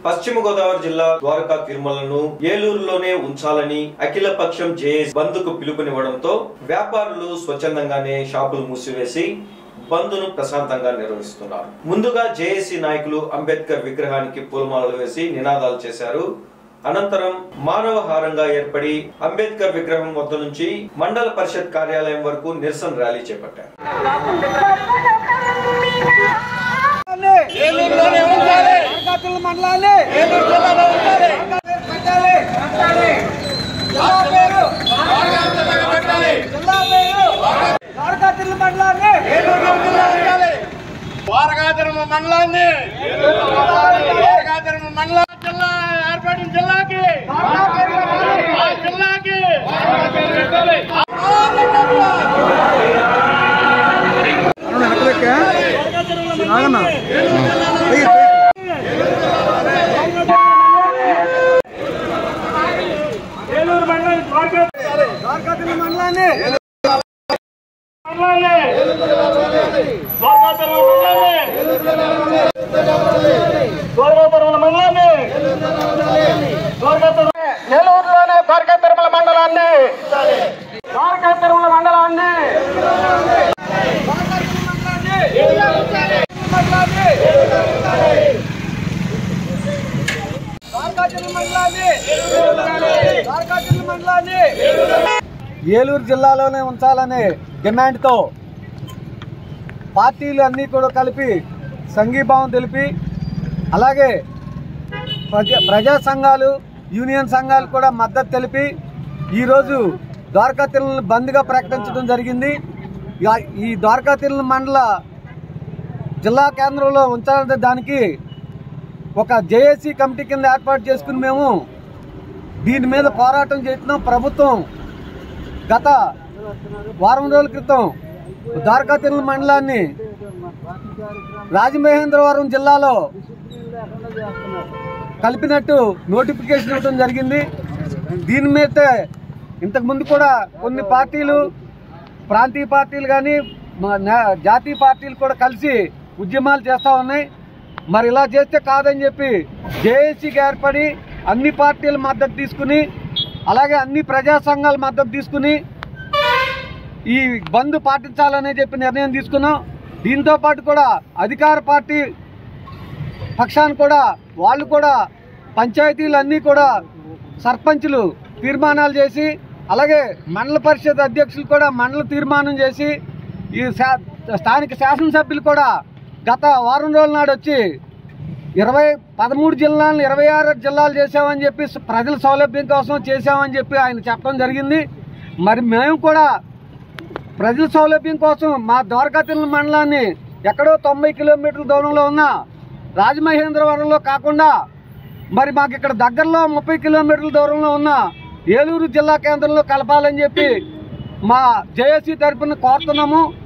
పశ్చిమ గోదావరి జిల్లా ద్వారకా తిరుమలను ఏలూరులోనే ఉంచాలని అఖిల పక్షం జేఎస్ బంద్కు పిలుపునివ్వడంతో వ్యాపారులు స్వచ్ఛందంగానే షాపులు మూసివేసి బంద్ను ప్రశాంతంగా నిర్వహిస్తున్నారు ముందుగా జేఏసీ నాయకులు అంబేద్కర్ విగ్రహానికి పూలమాలలు వేసి నినాదాలు చేశారు అనంతరం మానవహారంగా ఏర్పడి అంబేద్కర్ విగ్రహం వద్ద నుంచి మండల పరిషత్ కార్యాలయం వరకు నిరసన ర్యాలీ చేపట్టారు ఏలూరులోనే ఉండాలి మార్కాతుల మండలాన్ని ఏలూరు జిల్లాలో ఉండాలి పెట్టాలి పెట్టాలి జిల్లా పేరు పెట్టాలి జిల్లా పేరు మార్కాతుల మండలాన్ని ఏలూరు జిల్లా ఉండాలి వారగాధర్మ మండలాన్ని వారగాధర్మ మండలం జిల్లా ఏర్పడిన జిల్లాకి ఆ జిల్లాకి ఏలూరు మండలం ద్వారకాతుల మండలాన్ని మండలాన్ని ద్వారకాతుల మండలాన్ని ద్వారకాతుల మండలాన్ని ద్వారకాతుల ఏలూరులోనే ద్వారకా తిరుమల మండలాన్ని ద్వారకా తిరుమల మండలాన్ని ఏలూరు జిల్లాలోనే ఉంచాలనే డిమాండ్తో పార్టీలు అన్నీ కూడా కలిపి సంఘీభావం తెలిపి అలాగే ప్రజా ప్రజా సంఘాలు యూనియన్ సంఘాలు కూడా మద్దతు తెలిపి ఈరోజు ద్వారకా తిరుమల బంద్గా ప్రకటించడం జరిగింది ఇక ఈ ద్వారకా తిరుమల మండల జిల్లా కేంద్రంలో ఉంచాలనే దానికి ఒక జేఏసీ కమిటీ కింద ఏర్పాటు చేసుకుని మేము దీని మీద పోరాటం చేస్తున్నాం ప్రభుత్వం గత వారం రోజుల క్రితం ద్వారకా తిరుమల మండలాన్ని రాజమహేంద్రవరం జిల్లాలో కలిపినట్టు నోటిఫికేషన్ ఇవ్వడం జరిగింది దీని మీద ఇంతకు ముందు కూడా కొన్ని పార్టీలు ప్రాంతీయ పార్టీలు కానీ జాతీయ పార్టీలు కూడా కలిసి ఉద్యమాలు చేస్తూ ఉన్నాయి మరి ఇలా చేస్తే కాదని చెప్పి జేఏసీకి ఏర్పడి అన్ని పార్టీల మద్దతు తీసుకుని అలాగే అన్ని ప్రజా సంఘాల మద్దతు తీసుకుని ఈ బంద్ పాటించాలనే చెప్పి నిర్ణయం తీసుకున్నాం దీంతో పాటు కూడా అధికార పార్టీ పక్షాన్ని కూడా వాళ్ళు కూడా పంచాయతీలు అన్నీ కూడా సర్పంచులు తీర్మానాలు చేసి అలాగే మండల పరిషత్ అధ్యక్షులు కూడా మండల తీర్మానం చేసి ఈ శా- స్థానిక శాసనసభ్యులు కూడా గత వారం రోజుల నాడు వచ్చి ఇరవై పదమూడు జిల్లాలను ఇరవై ఆరు జిల్లాలు చేసామని చెప్పి ప్రజల సౌలభ్యం కోసం చేసామని చెప్పి ఆయన చెప్పడం జరిగింది మరి మేము కూడా ప్రజల సౌలభ్యం కోసం మా ద్వారకాతిరుల మండలాన్ని ఎక్కడో తొంభై కిలోమీటర్ల దూరంలో ఉన్న రాజమహేంద్రవరంలో కాకుండా మరి మాకు ఇక్కడ దగ్గరలో ముప్పై కిలోమీటర్ల దూరంలో ఉన్న ఏలూరు జిల్లా కేంద్రంలో కలపాలని చెప్పి మా జేఏసీ తరఫున కోరుతున్నాము